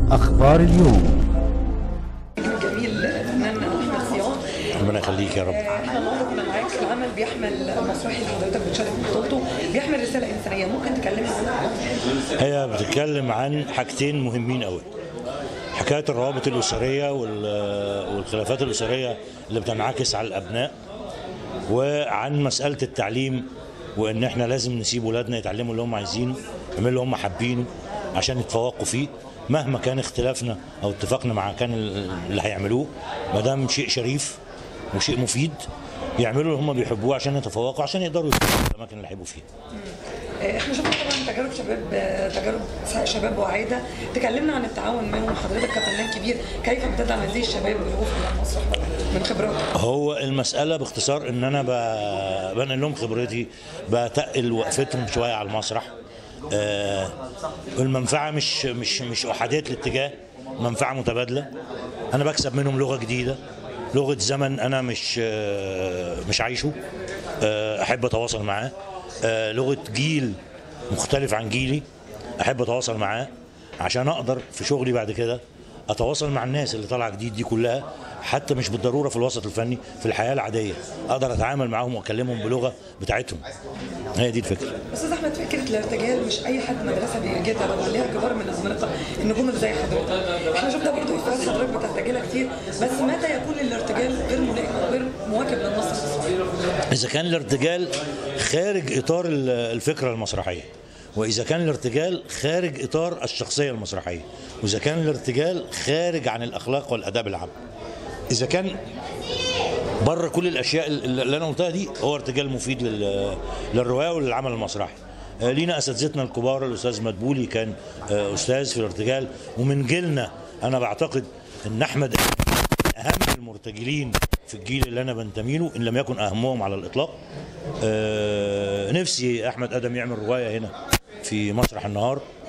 أخبار اليوم جميل فنان احمد صيام ربنا يخليك يا رب احنا النهارده كنا معاك في العمل بيحمل مسرحي اللي حضرتك بتشارك بطولته بيحمل رساله انسانيه ممكن تكلمنا عنها هي بتتكلم عن حاجتين مهمين قوي حكايه الروابط الاسريه وال- والخلافات الاسريه اللي بتنعكس على الابناء وعن مساله التعليم وان احنا لازم نسيب ولادنا يتعلموا اللي هم عايزينه يعملوا اللي هم حابينه عشان يتفوقوا فيه مهما كان اختلافنا او اتفاقنا مع كان اللي هيعملوه ما دام شيء شريف وشيء مفيد يعملوا اللي هم بيحبوه عشان يتفوقوا عشان يقدروا يوصلوا الاماكن اللي هيبقوا فيها آه، احنا شفنا طبعا تجارب شباب آه، تجارب شباب وعاده تكلمنا عن التعاون معهم حضرتك كفنان كبير كيف بتدعم هذه الشباب والوقوف على المسرح من خبراتك هو المسألة باختصار إن أنا ب- بنقل لهم خبرتي بتقل وقفتهم شوية على المسرح آه المنفعة مش مش مش أحادية الاتجاه منفعة متبادلة أنا بكسب منهم لغة جديدة لغة زمن أنا مش آه مش عايشه آه أحب أتواصل معاه آه لغة جيل مختلف عن جيلي أحب أتواصل معاه عشان أقدر في شغلي بعد كده اتواصل مع الناس اللي طالعه جديد دي كلها حتى مش بالضروره في الوسط الفني في الحياه العاديه اقدر اتعامل معاهم واكلمهم بلغه بتاعتهم هي دي الفكره استاذ احمد فكره الارتجال مش اي حد مدرسه بيجدها بل عليها كبار من الزمالقه النجوم اللي زي حضرتك احنا شفنا برضه افراد حضرتك بترتجلها كتير بس متى يكون الارتجال غير ملائم او غير مواكب للنص التصويري اذا كان الارتجال خارج اطار ال- الفكره المسرحيه واذا كان الارتجال خارج اطار الشخصيه المسرحيه واذا كان الارتجال خارج عن الاخلاق والاداب العام اذا كان بره كل الاشياء اللي انا قلتها دي هو ارتجال مفيد لل- للروايه وللعمل المسرحي آه، لينا اساتذتنا الكبار الاستاذ مدبولي كان آه، استاذ في الارتجال ومن جيلنا انا بعتقد ان احمد اهم المرتجلين في الجيل اللي انا بنتمي له ان لم يكن اهمهم على الاطلاق آه، نفسي احمد ادم يعمل روايه هنا في مسرح النهار